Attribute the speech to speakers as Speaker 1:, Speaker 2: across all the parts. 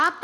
Speaker 1: ಪಾಪ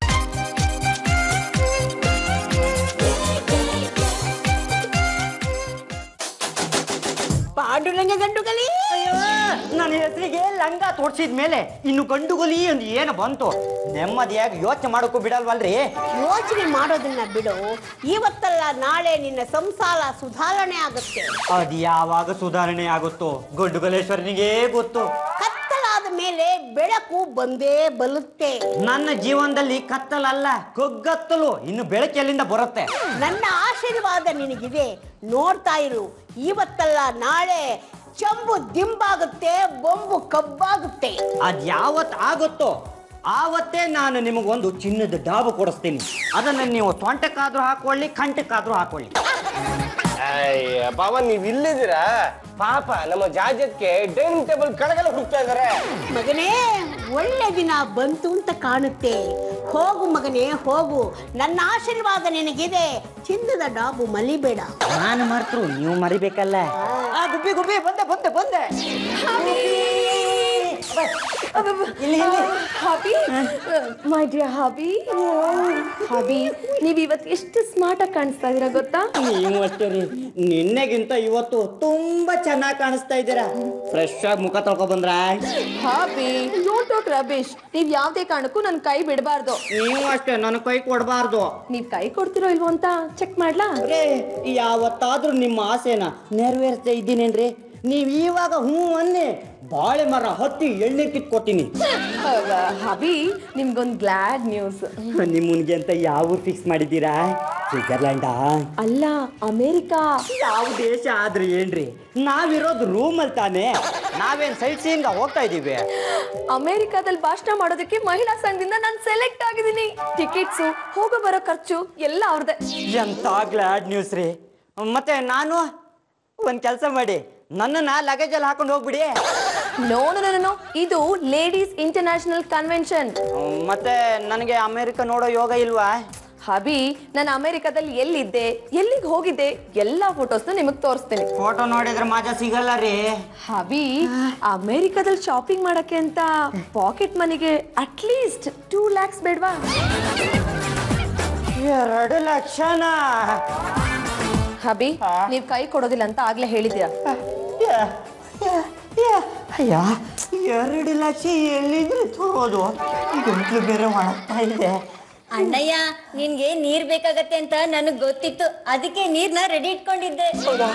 Speaker 1: ಪಾಂಡುರಂಗ ಗಂಡುಗಲಿ
Speaker 2: ನನ್ನ ಹೆಸರಿಗೆ ಲಂಗ ತೋರ್ಸಿದ ಮೇಲೆ ಇನ್ನು ಗಂಡುಗೊಲಿ ಒಂದು ಏನು ಬಂತು ನೆಮ್ಮದಿಯಾಗಿ ಯೋಚನೆ ಮಾಡೋಕ್ಕೂ ಬಿಡಲ್ವಲ್ರಿ
Speaker 1: ಯೋಚನೆ ಮಾಡೋದನ್ನ ಬಿಡು ಇವತ್ತಲ್ಲ ನಾಳೆ ನಿನ್ನ ಸಂಸಾರ ಸುಧಾರಣೆ ಆಗುತ್ತೆ
Speaker 2: ಅದು ಯಾವಾಗ ಸುಧಾರಣೆ ಆಗುತ್ತೋ ಗಂಡುಗಲೇಶ್ವರನಿಗೆ ಗೊತ್ತು
Speaker 1: ಕತ್ತಲಾದ ಮೇಲೆ ಬೆಳಕು ಬಂದೇ ಬರುತ್ತೆ
Speaker 2: ನನ್ನ ಜೀವನದಲ್ಲಿ ಕತ್ತಲಲ್ಲ ಕೊಗ್ಗತ್ತಲು ಇನ್ನು ಬೆಳಕು ಎಲ್ಲಿಂದ ಬರುತ್ತೆ
Speaker 1: ನನ್ನ ಆಶೀರ್ವಾದ ನಿನಗಿದೆ ನೋಡ್ತಾ ಇರು ಇವತ್ತಲ್ಲ ನಾಳೆ ಚಂಬು ದಿಂಬಾಗುತ್ತೆ ಬೊಂಬು ಕಬ್ಬಾಗುತ್ತೆ
Speaker 2: ಅದ್ ಯಾವತ್ ಆಗುತ್ತೋ ಆವತ್ತೇ ನಾನು ನಿಮಗೊಂದು ಚಿನ್ನದ ಡಾಬು ಕೊಡಿಸ್ತೀನಿ ಅದನ್ನ ನೀವು ಸೊಂಟಕ್ಕಾದ್ರೂ ಹಾಕೊಳ್ಳಿ ಕಂಠಕ್ಕಾದ್ರೂ ಹಾಕೊಳ್ಳಿ
Speaker 3: ಅಯ್ಯ ಬಾವ ನೀವ್ ಇಲ್ಲಿದ್ದೀರಾ ಪಾಪ ನಮ್ಮ ಜಾಜಕ್ಕೆ ಡೈನಿಂಗ್ ಟೇಬಲ್ ಕೆಳಗೆಲ್ಲ ಹುಡುಕ್ತಾ ಇದಾರೆ
Speaker 1: ಮಗನೇ ಒಳ್ಳೆ ದಿನ ಬಂತು ಅಂತ ಕಾಣುತ್ತೆ ಹೋಗು ಮಗನೇ ಹೋಗು ನನ್ನ ಆಶೀರ್ವಾದ ನಿನಗಿದೆ ಚಿನ್ನದ ಡಾಬು ಮಲಿಬೇಡ
Speaker 2: ನಾನು ಮರ್ತರು ನೀವು ಮರಿಬೇಕಲ್ಲ ಆ, ಗುಬ್ಬಿ ಗುಬ್ಬಿ ಬಂದೆ ಬಂದೆ ಬಂದೆ ಇಲ್ಲಿ ಇಲ್ಲಿ
Speaker 4: ಹಾಬಿ ಮೈ ಡಿಯರ್ ಹಾಬಿ ಹಾಬಿ ನೀವ್ ಇವತ್ತು ಎಷ್ಟು ಸ್ಮಾರ್ಟ್ ಆಗಿ ಕಾಣಿಸ್ತಾ ಇದೀರಾ ಗೊತ್ತಾ
Speaker 2: ನೀವು ಅಷ್ಟೇ ರೀ ನಿನ್ನೆಗಿಂತ ಇವತ್ತು ತುಂಬಾ ಚೆನ್ನಾಗಿ ಕಾಣಿಸ್ತಾ ಇದ್ದೀರಾ ಫ್ರೆಶ್ ಆಗಿ ಮುಖ ತೊಳ್ಕೊ ಬಂದ್ರ
Speaker 4: ಹಾಬಿ ಡೋಂಟ್ ಟಾಕ್ ರಬೇಶ್ ನೀವ್ ಯಾವ್ದೇ ಕಾರಣಕ್ಕೂ ನನ್ ಕೈ ಬಿಡಬಾರ್ದು
Speaker 2: ನೀವು ಅಷ್ಟೇ ನನ್ನ ಕೈ ಕೊಡಬಾರ್ದು
Speaker 4: ನೀವ್ ಕೈ ಕೊಡ್ತಿರೋ ಇಲ್ವೋ ಅಂತ ಚೆಕ್ ಮಾಡ್ಲಾ
Speaker 2: ರೇ ಯಾವತ್ತಾದ್ರೂ ನಿಮ್ಮ ಆಸೆನ ನೆರವೇರಿಸ್ತಾ ಇದ್ದೀನೇನ್ರಿ ನೀವ್ ಇವಾಗ ಹ್ಞೂ ಅನ್ನಿ ಬಾಳೆ ಮರ ಹತ್ತಿ ಎಣ್ಣೆ ಕಿತ್ಕೊಟ್ಟಿನಿ
Speaker 4: ಹಾಬಿ ನಿಮ್ಗೊಂದ್ ಗ್ಲಾಡ್ ನ್ಯೂಸ್
Speaker 2: ನಿಮ್ಮನ್ಗೆ ಅಂತ ಯಾವ ಊರು ಫಿಕ್ಸ್ ಮಾಡಿದ್ದೀರಾ ಸ್ವಿಟ್ಜರ್ಲ್ಯಾಂಡಾ
Speaker 4: ಅಲ್ಲ ಅಮೇರಿಕಾ
Speaker 2: ಯಾವ ದೇಶ ಆದ್ರೆ ಏನ್ರಿ ನಾವಿರೋದು ರೂಮಲ್ಲಿ ತಾನೇ ನಾವೇನ್ ಸೈಟ್ ಸೀಯಿಂಗ ಹೋಗ್ತಾ ಇದೀವಿ
Speaker 4: ಅಮೇರಿಕಾದಲ್ಲಿ ಭಾಷಣ ಮಾಡೋದಕ್ಕೆ ಮಹಿಳಾ ಸಂಘದಿಂದ ನಾನು ಸೆಲೆಕ್ಟ್ ಆಗಿದ್ದೀನಿ ಟಿಕೆಟ್ಸು ಹೋಗೋ ಬರೋ ಖರ್ಚು ಎಲ್ಲ ಅವ್ರದ್ದೇ
Speaker 2: ಎಂತ ಗ್ಲಾಡ್ ನ್ಯೂಸ್ ರೀ ಮತ್ತೆ ನಾನು ಒಂದ್ ಕೆಲಸ ಮಾಡಿ ನನ್ನನ್ನ ಲಗೇಜಲ್ಲಿ ಹಾಕೊಂಡು ಹೋಗ್ಬಿಡಿ
Speaker 4: ನೋ ನೋ ನೋ ಇದು ಲೇಡೀಸ್ ಇಂಟರ್ನ್ಯಾಷನಲ್ ಕನ್ವೆನ್ಷನ್
Speaker 2: ಮತ್ತೆ ನನಗೆ ಅಮೆರಿಕ ನೋಡೋ ಯೋಗ ಇಲ್ವಾ
Speaker 4: ಹಬಿ ನಾನು ಅಮೆರಿಕದಲ್ಲಿ ಎಲ್ಲಿದ್ದೆ ಎಲ್ಲಿಗೆ ಹೋಗಿದ್ದೆ ಎಲ್ಲ ಫೋಟೋಸ್ನ ನಿಮಗೆ ತೋರಿಸ್ತೀನಿ
Speaker 2: ಫೋಟೋ ನೋಡಿದ್ರೆ ಮಜಾ ಸಿಗಲ್ಲ ರೀ
Speaker 4: ಹಬಿ ಅಮೆರಿಕದಲ್ಲಿ ಶಾಪಿಂಗ್ ಮಾಡಕ್ಕೆ ಅಂತ ಪಾಕೆಟ್ ಮನಿಗೆ ಅಟ್ಲೀಸ್ಟ್ ಟೂ ಲ್ಯಾಕ್ಸ್ ಬೇಡ್ವಾ
Speaker 2: ಎರಡು ಲಕ್ಷನ
Speaker 4: ಹಬಿ ನೀವ್ ಕೈ ಕೊಡೋದಿಲ್ಲ ಅಂತ ಆಗ್ಲೇ ಹೇಳಿದ್ದೀರಾ
Speaker 2: ಅಯ್ಯ ಎರಡು ಲಕ್ಷ ಎಲ್ಲಿದ್ರೆ ತಗೋದು ಗಂಟ್ಲು ಬೇರೆ ಒಣಗ್ತಾ ಇದೆ
Speaker 5: ಅಣ್ಣಯ್ಯ ನಿನ್ಗೆ ನೀರ್ ಬೇಕಾಗತ್ತೆ ಅಂತ ನನಗ್ ಗೊತ್ತಿತ್ತು ಅದಕ್ಕೆ ನೀರ್ನ ರೆಡಿ ಇಟ್ಕೊಂಡಿದ್ದೆ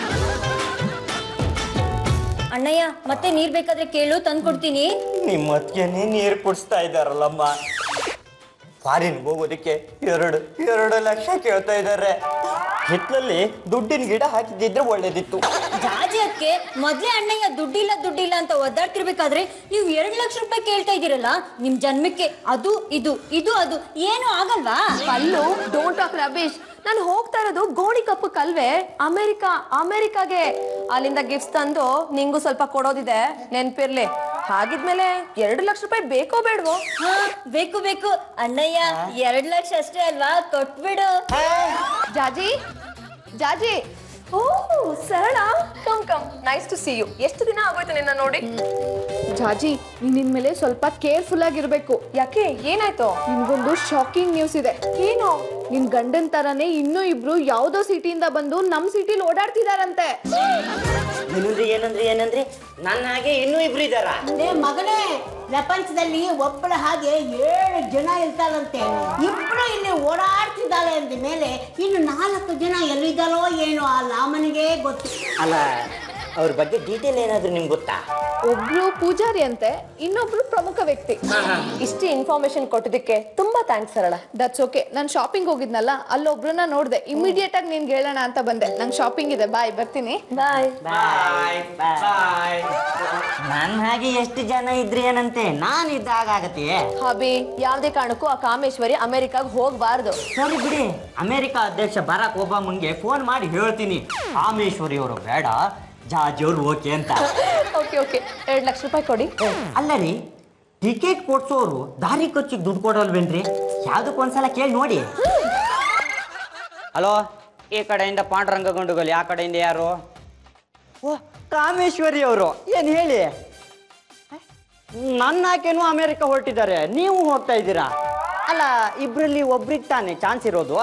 Speaker 5: ಅಣ್ಣಯ್ಯ ಮತ್ತೆ ನೀರ್ ಬೇಕಾದ್ರೆ ಕೇಳು ತಂದ್ಕೊಡ್ತೀನಿ
Speaker 2: ನಿಮ್ಮ ಅತ್ತಿಗೆನೇ ನೀರು ಕುಡಿಸ್ತಾ ಇದ್ದಾರಲ್ಲಮ್ಮ ಫಾರಿನ್ ಹೋಗೋದಕ್ಕೆ ಎರಡು ಎರಡು ಲಕ್ಷ ಕೇಳ್ತಾ ಇದ್ದಾರೆ ಹಿತ್ಲಲ್ಲಿ ದುಡ್ಡಿನ ಗಿಡ ಹಾಕಿದ್ದಿದ್ರೆ ಒಳ್ಳೇದಿತ್ತು
Speaker 5: ಜಾಜಿ ಅದಕ್ಕೆ ಮೊದ್ಲೇ ಅಣ್ಣಯ್ಯ ದುಡ್ಡಿಲ್ಲ ದುಡ್ಡಿಲ್ಲ ಅಂತ ಒದ್ದಾಡ್ತಿರ್ಬೇಕಾದ್ರೆ ನೀವು ಎರಡ್ ಲಕ್ಷ ರೂಪಾಯಿ ಕೇಳ್ತಾ ಇದೀರಲ್ಲ ನಿಮ್ ಜನ್ಮಕ್ಕೆ ಅದು ಇದು ಇದು ಅದು ಏನು ಆಗಲ್ವಾ
Speaker 4: ಕಲ್ಲು ಡೋಂಟ್ ಟಾಕ್ ರಬೇಶ್ ನಾನು ಹೋಗ್ತಾ ಇರೋದು ಗೋಣಿ ಕಪ್ಪು ಕಲ್ವೆ ಅಮೆರಿಕಾ ಅಮೆರಿಕಾಗೆ ಅಲ್ಲಿಂದ ಗಿಫ್ಟ್ಸ್ ತಂದು ನಿಂಗೂ ಸ್ವಲ್ಪ ಕೊಡೋದಿದೆ ನೆನ್ಪಿರ್ಲಿ ಹಾಗಿದ್ಮೇಲೆ ಎರಡು ಲಕ್ಷ ರೂಪಾಯಿ ಬೇಕೋ ಬೇಡವೋ
Speaker 5: ಹಾ ಬೇಕು ಬೇಕು ಅಣ್ಣಯ್ಯ ಎರಡ್ ಲಕ್ಷ ಅಷ್ಟೇ ಅಲ್ವಾ ಕೊಟ್ಬಿಡು
Speaker 4: ಜಾಜಿ ಜಾಜಿ ಓ Sarala come come nice to see you ಎಷ್ಟು ದಿನ ಆಗೋಯ್ತು ನಿನ್ನ ನೋಡಿ
Speaker 6: ಜಾಜಿ ನೀನ್ ಇನ್ಮೇಲೆ ಸ್ವಲ್ಪ ಕೇರ್ಫುಲ್ ಆಗಿರ್ಬೇಕು
Speaker 4: ಯಾಕೆ ಏನಾಯ್ತು
Speaker 6: ನಿನ್ಗೊಂದು ಶಾಕಿಂಗ್ ನ್ಯೂಸ್ ಇದೆ
Speaker 4: ಏನು
Speaker 6: ನಿನ್ ಗಂಡನ್ ತರಾನೇ ಇನ್ನೂ ಇಬ್ರು ಯಾವ್ದೋ ಸಿಟಿಯಿಂದ ಬಂದು ನಮ್ ಸಿಟಿಲಿ ಓಡಾಡ್ತಿದಾರಂತೆ
Speaker 2: ಏನಂದ್ರಿ ಏನಂದ್ರಿ ಏನಂದ್ರಿ ನನ್ನ ಹಾಗೆ ಇನ್ನೂ ಇಬ್ರು ಇದ್ದಾರ
Speaker 1: ಅಂದ್ರೆ ಮಗನೇ ಪ್ರಪಂಚದಲ್ಲಿ ಒಬ್ಬಳ ಹಾಗೆ ಏಳು ಜನ ಇರ್ತಾರಂತೆ ಇಬ್ರು ಇಲ್ಲಿ ಓಡಾಡ್ತಿದ್ದಾರೆ ಅಂದ ಮೇಲೆ ಇನ್ನು ನಾಲ್ಕು ಜನ ಎಲ್ಲಿದ್ದಾರೋ ಏನೋ ಆ ಲಾಮನಿಗೆ ಗೊತ್ತು
Speaker 2: ಅಲ್ಲ ಅವ್ರ ಬಗ್ಗೆ ಡೀಟೇಲ್ ಏನಾದ್ರು ನಿಮ್ಗೆ ಗೊತ್ತಾ
Speaker 6: ಒಬ್ರು ಪೂಜಾರಿ ಅಂತೆ ಇನ್ನೊಬ್ರು ಪ್ರಮುಖ ವ್ಯಕ್ತಿ
Speaker 4: ಇಷ್ಟು ಇನ್ಫಾರ್ಮೇಶನ್ ಕೊಟ್ಟಿದ್ದಕ್ಕೆ ತುಂಬಾ ಥ್ಯಾಂಕ್ಸ್ ಸರಳ
Speaker 6: ದಟ್ಸ್ ಓಕೆ ನಾನು ಶಾಪಿಂಗ್ ಹೋಗಿದ್ನಲ್ಲ ಅಲ್ಲೊಬ್ರನ್ನ ನೋಡ್ದೆ ಇಮಿಡಿಯೇಟ್ ಆಗಿ ನಿನ್ಗೆ ಹೇಳೋಣ ಅಂತ ಬಂದೆ ನಂಗೆ ಶಾಪಿಂಗ್ ಇದೆ ಬಾಯ್ ಬರ್ತೀನಿ
Speaker 4: ಬಾಯ್
Speaker 2: ಬಾಯ್ ಬಾಯ್ ನನ್ನ ಹಾಗೆ ಎಷ್ಟು ಜನ ಇದ್ರಿ ಏನಂತೆ ನಾನು ಇದ್ದಾಗ ಆಗತ್ತೆ
Speaker 4: ಹಬಿ ಯಾವ್ದೇ ಕಾರಣಕ್ಕೂ ಆ ಕಾಮೇಶ್ವರಿ ಅಮೆರಿಕಾಗ್ ಹೋಗ್ಬಾರ್ದು
Speaker 2: ಸರಿ ಬಿಡಿ ಅಮೆರಿಕ ಅಧ್ಯಕ್ಷ ಬರಾಕ್ ಒಬಾಮಂಗೆ ಫೋನ್ ಮಾಡಿ ಹೇಳ್ತೀನಿ ಕಾಮೇಶ್ವರಿ ಅವರು ಬೇಡ ಜಾರ್ಜ್ ಅವ್ರು ಓಕೆ ಅಂತ
Speaker 4: ಓಕೆ ಓಕೆ ಎರಡು ಲಕ್ಷ ರೂಪಾಯಿ ಕೊಡಿ
Speaker 2: ಅಲ್ಲ ರೀ ಟಿಕೆಟ್ ಕೊಡ್ಸೋರು ದಾರಿ ಖರ್ಚಿಗೆ ದುಡ್ಡು ಕೊಡಲ್ವೇನ್ರಿ ಯಾವ್ದಕ್ಕೊಂದ್ಸಲ ಕೇಳಿ ನೋಡಿ ಹಲೋ ಈ ಕಡೆಯಿಂದ ಪಾಂಡುರಂಗ ಗಂಡುಗಲಿ ಆ ಕಡೆಯಿಂದ ಯಾರು ಓ ಕಾಮೇಶ್ವರಿ ಅವರು ಏನು ಹೇಳಿ ನನ್ನ ಆಕೆನೂ ಅಮೆರಿಕ ಹೊರಟಿದ್ದಾರೆ ನೀವು ಹೋಗ್ತಾ ಇದ್ದೀರಾ ಅಲ್ಲ ಇಬ್ರಲ್ಲಿ ಒಬ್ರಿಗೆ ತಾನೇ ಚಾನ್ಸ್ ಇರೋದು